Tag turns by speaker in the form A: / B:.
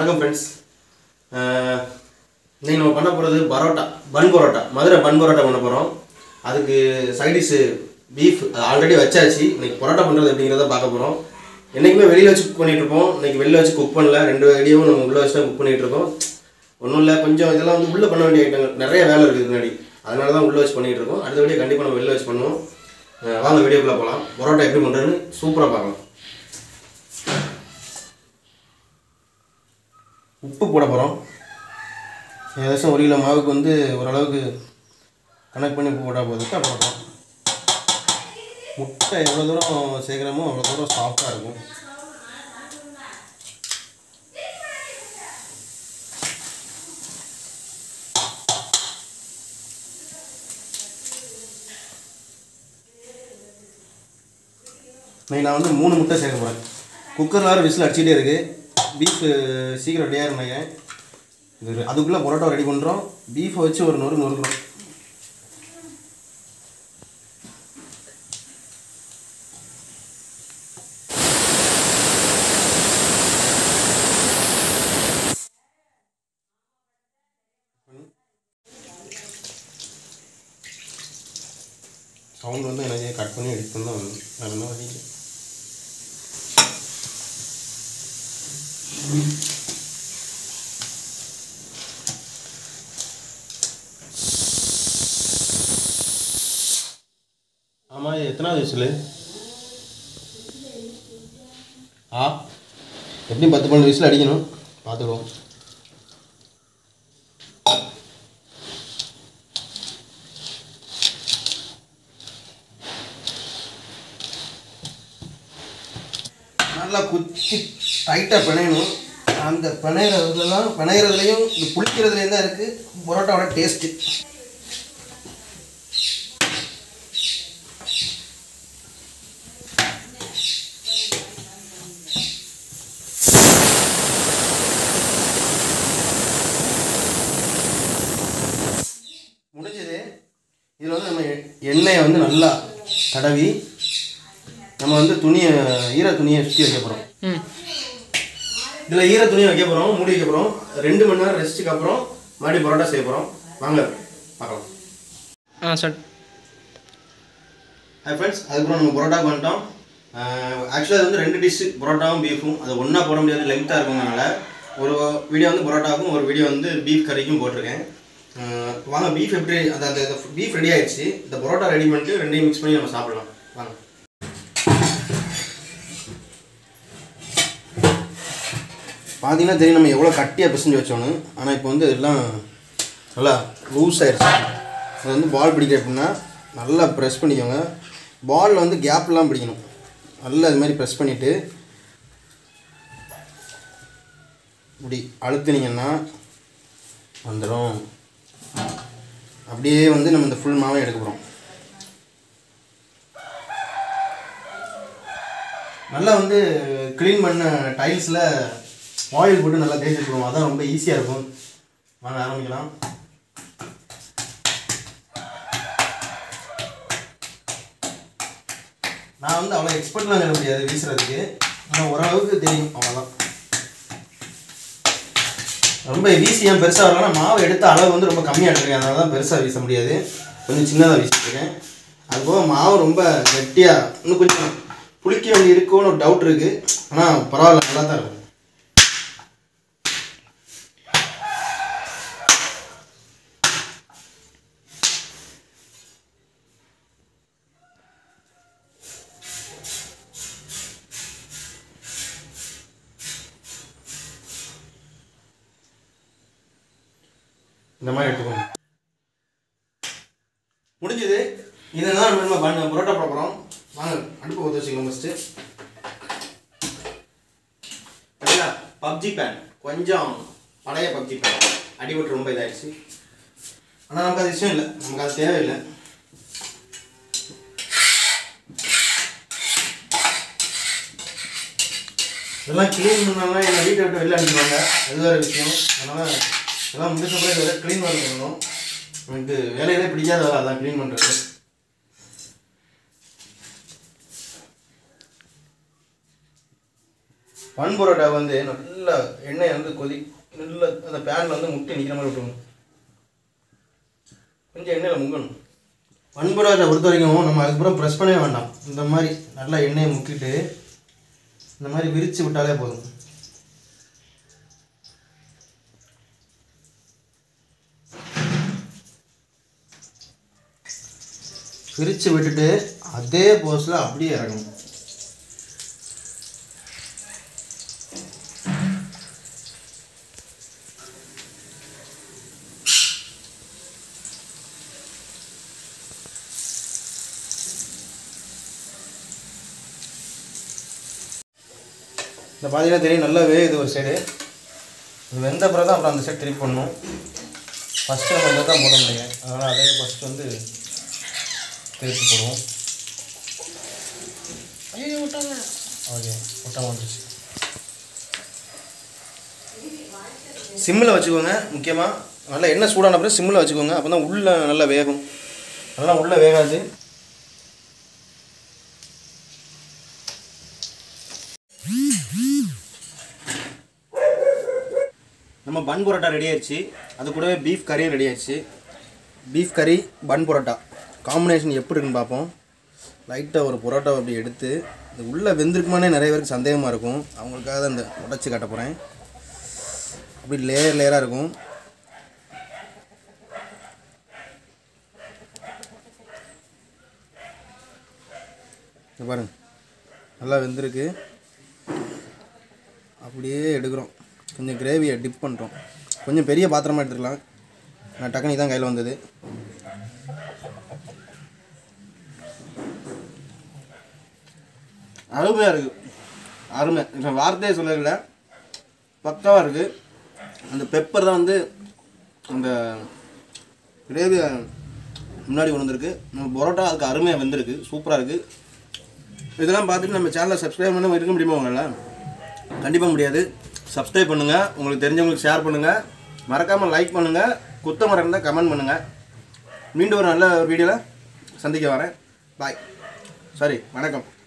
A: வணக்கம் ஃப்ரெண்ட்ஸ் இன்னைக்கு நம்ம பண்ண போகிறது பரோட்டா பன் பரோட்டா மதுரை பன் பரோட்டா பண்ண போகிறோம் அதுக்கு சைடிஷு பீஃப் ஆல்ரெடி வச்சாச்சு இன்னைக்கு பரோட்டா பண்ணுறது அப்படிங்கிறத பார்க்க போகிறோம் என்றைக்குமே வெளியில் வச்சு குக் பண்ணிட்டு இருப்போம் இன்னைக்கு வெளில வச்சு குக் பண்ணல ரெண்டு ஐடியாவும் நம்ம உள்ளே வச்சு தான் குக் பண்ணிட்டு இருக்கோம் ஒன்றும் இல்லை கொஞ்சம் இதெல்லாம் வந்து உள்ளே பண்ண வேண்டிய ஐட்டங்கள் நிறைய வேலை இருக்குது முன்னாடி அதனால தான் உள்ளே வச்சு பண்ணிட்டு இருக்கோம் அடுத்த வீடியோ கண்டிப்பாக நம்ம வெளில வச்சு பண்ணுவோம் அஹ் வாங்க வீடியோக்குள்ளே போகலாம் பரோட்டா எப்படி பண்ணுறதுன்னு சூப்பராக பார்க்கலாம் உப்பு போட போகிறோம் ஏதாச்சும் ஒரு கிலோ மாவுக்கு வந்து ஓரளவுக்கு கணக்கு பண்ணி உப்பு போட்டால் போதும் முட்டை போடுறோம் முட்டை எவ்வளோ தூரம் சேர்க்குறோமோ அவ்வளோ தூரம் சாஃப்டாக இருக்கும் இன்னைக்கு நான் வந்து மூணு முட்டை சேர்க்க போகிறேன் குக்கரில் வேறு விசில் அடிச்சுட்டே இருக்குது பீஃப் சீக்கிரம் ரெடியாக இருந்தாங்க இது அதுக்குள்ளே பரோட்டா ரெடி பண்ணுறோம் பீஃபை வச்சு ஒரு நொறு நொறுக்கிறோம் சவுண்ட் வந்து எனக்கு கட் பண்ணி எடிட் பண்ண தான் நல்லா வரைக்கும் ஆமாம் இது எத்தனாவது விசில் ஆ எப்படியும் பத்து பன்னெண்டு விசில் அடிக்கணும் பார்த்துக்குவோம் நல்லா குத்தி டைட்டாக பிணையணும் அந்த பிணையிறதுலாம் பிணையிறதுலையும் இந்த புளிக்கிறதுலேயும் தான் இருக்குது பரோட்டாவோட டேஸ்ட்டு முடிஞ்சது இதில் வந்து நம்ம எண்ணெயை வந்து நல்லா தடவி நம்ம வந்து துணியை ஈர துணியை சுற்றி வைக்க போகிறோம் இதில் ஈர துணியை வைக்க போகிறோம் மூடி வைக்க போகிறோம் ரெண்டு மணி நேரம் ரெஸ்ட்டுக்கு அப்புறம் மறுபடியும் பரோட்டா செய்ய போகிறோம் வாங்க பார்க்கலாம்
B: ஆ சார்
A: ஹாய் ஃப்ரெண்ட்ஸ் அதுக்கப்புறம் நம்ம பரோட்டா பண்ணிட்டோம் ஆக்சுவலாக அது வந்து ரெண்டு டிஷ்ஷு பரோட்டாவும் பீஃபும் அது ஒன்றா போட முடியாது லென்த்தாக இருக்குங்கனால ஒரு வீடியோ வந்து பரோட்டாவுக்கும் ஒரு வீடியோ வந்து பீஃப் கறிக்கும் போட்டிருக்கேன் அஹ் வாங்க பீஃப் எப்படி அந்த அந்த பீஃப் ரெடி ஆயிடுச்சு இந்த பரோட்டா ரெடி பண்ணிட்டு ரெண்டையும் மிக்ஸ் பண்ணி நம்ம சாப்பிடலாம் வாங்க பார்த்தீங்கன்னா தெரியும் நம்ம எவ்வளோ கட்டியாக பிசைஞ்சு வச்சோன்னு ஆனால் இப்போ வந்து எல்லாம் நல்லா லூஸ் ஆயிடுச்சு அது வந்து பால் பிடிக்க எப்படின்னா நல்லா ப்ரெஸ் பண்ணிக்கோங்க பாலில் வந்து கேப்லாம் பிடிக்கணும் நல்லா இது மாதிரி ப்ரெஸ் பண்ணிவிட்டு இப்படி அழுத்துனீங்கன்னா வந்துடும் அப்படியே வந்து நம்ம இந்த ஃபுல் மாவை எடுக்க போகிறோம் நல்லா வந்து க்ளீன் பண்ண டைல்ஸில் ஆயில் போட்டு நல்லா தேய்ச்சி வச்சுருவோம் அதான் ரொம்ப ஈஸியாக இருக்கும் வாங்க ஆரம்பிக்கலாம் நான் வந்து அவ்வளோ எக்ஸ்பர்ட்லாம் சொல்ல முடியாது வீசுறதுக்கு ஆனால் ஓரளவுக்கு தெரியும் அவ்வளோதான் ரொம்ப வீசி ஏன் பெருசாக வரலன்னா மாவு எடுத்த அளவு வந்து ரொம்ப கம்மியாக எடுத்துருக்கேன் அதனால தான் பெருசாக வீச முடியாது கொஞ்சம் சின்னதாக வீசிட்டுருக்கேன் அது போக மாவு ரொம்ப கெட்டியாக இன்னும் கொஞ்சம் புளிக்க வேண்டி இருக்கும்னு ஒரு டவுட் இருக்குது ஆனால் பரவாயில்ல நல்லா தான் இருக்கும் இந்த மாதிரி எடுத்துக்கோங்க முடிஞ்சது இதெல்லாம் நம்ம பண்ண பரோட்டா போட போகிறோம் வாங்க அடுப்பு ஊற்ற வச்சுக்கலாம் ஃபஸ்ட்டு சரிங்களா பப்ஜி பேன் கொஞ்சம் பழைய பப்ஜி பேன் அடிபட்டு ரொம்ப இதாகிடுச்சு ஆனால் நமக்கு அது விஷயம் இல்லை நமக்கு அது தேவையில்லை இதெல்லாம் க்ளீன் பண்ணாலும் எங்கள் வீட்டை விட்டு வெளில அனுப்பிடுவாங்க அது வேறு விஷயம் அதனால் இதெல்லாம் முடிச்ச பிறகு இதை க்ளீன் பண்ண பண்ணணும் எனக்கு வேலையிலே பிடிக்காத வேலை அதான் க்ளீன் பண்ணுறது பன் பரோட்டா வந்து நல்லா எண்ணெய் வந்து கொதி நல்லா அந்த பேனில் வந்து முட்டி நிற்கிற மாதிரி விட்டுருணும் கொஞ்சம் எண்ணெயில் முங்கணும் பன் பரோட்டா பொறுத்த வரைக்கும் நம்ம அதுக்கப்புறம் ப்ரெஸ் பண்ணவே வேண்டாம் இந்த மாதிரி நல்லா எண்ணெயை முக்கிட்டு இந்த மாதிரி விரித்து விட்டாலே போதும் பிரித்து விட்டுட்டு அதே போஸில் அப்படியே இறங்கணும் இந்த பார்த்தீங்கன்னா தெரியும் நல்லா வேகுது ஒரு சைடு இது வெந்த பிறகு தான் அப்புறம் அந்த சைடு திருப்பி பண்ணணும் ஃபஸ்ட்டு நம்ம இதை தான் போட முடியும் அதனால் அதே ஃபஸ்ட்டு வந்து திருப்பி போடுவோம் ஐயோ விட்டாங்க ஓகே விட்டாம வந்துருச்சு சிம்மில் வச்சுக்கோங்க முக்கியமாக நல்லா எண்ணெய் சூடான பிறகு சிம்மில் வச்சுக்கோங்க அப்போ தான் உள்ளே நல்லா வேகும் நல்லா உள்ளே வேகாது நம்ம பன் பரோட்டா ரெடி ஆயிடுச்சு அது கூடவே பீஃப் கறியும் ரெடி ஆயிடுச்சு பீஃப் கறி பன் பரோட்டா காம்பினேஷன் எப்படி இருக்குன்னு பார்ப்போம் லைட்டாக ஒரு பரோட்டா அப்படி எடுத்து இது உள்ளே வெந்திருக்குமானே நிறைய பேருக்கு சந்தேகமாக இருக்கும் அவங்களுக்காக தான் இந்த உடச்சி காட்ட போகிறேன் அப்படி லேயர் லேயராக இருக்கும் இங்க பாருங்க நல்லா வெந்திருக்கு அப்படியே எடுக்கிறோம் கொஞ்சம் கிரேவியை டிப் பண்ணுறோம் கொஞ்சம் பெரிய பாத்திரமா எடுத்துக்கலாம் நான் டக்குனி தான் கையில் வந்தது அருமையாக இருக்குது அருமை இப்போ வார்த்தையே சொல்லல பக்காவாக இருக்குது அந்த பெப்பர் தான் வந்து அந்த கிரேவியை முன்னாடி கொண்டு வந்திருக்கு நம்ம பரோட்டா அதுக்கு அருமையாக வெந்திருக்கு சூப்பராக இருக்குது இதெல்லாம் பார்த்துட்டு நம்ம சேனலை சப்ஸ்கிரைப் பண்ண இருக்க முடியுமா உங்களால் கண்டிப்பாக முடியாது சப்ஸ்கிரைப் பண்ணுங்கள் உங்களுக்கு தெரிஞ்சவங்களுக்கு ஷேர் பண்ணுங்கள் மறக்காமல் லைக் பண்ணுங்கள் குத்தமரம் இருந்தால் கமெண்ட் பண்ணுங்கள் மீண்டும் ஒரு நல்ல ஒரு வீடியோவில் சந்திக்க வரேன் பாய் சாரி வணக்கம்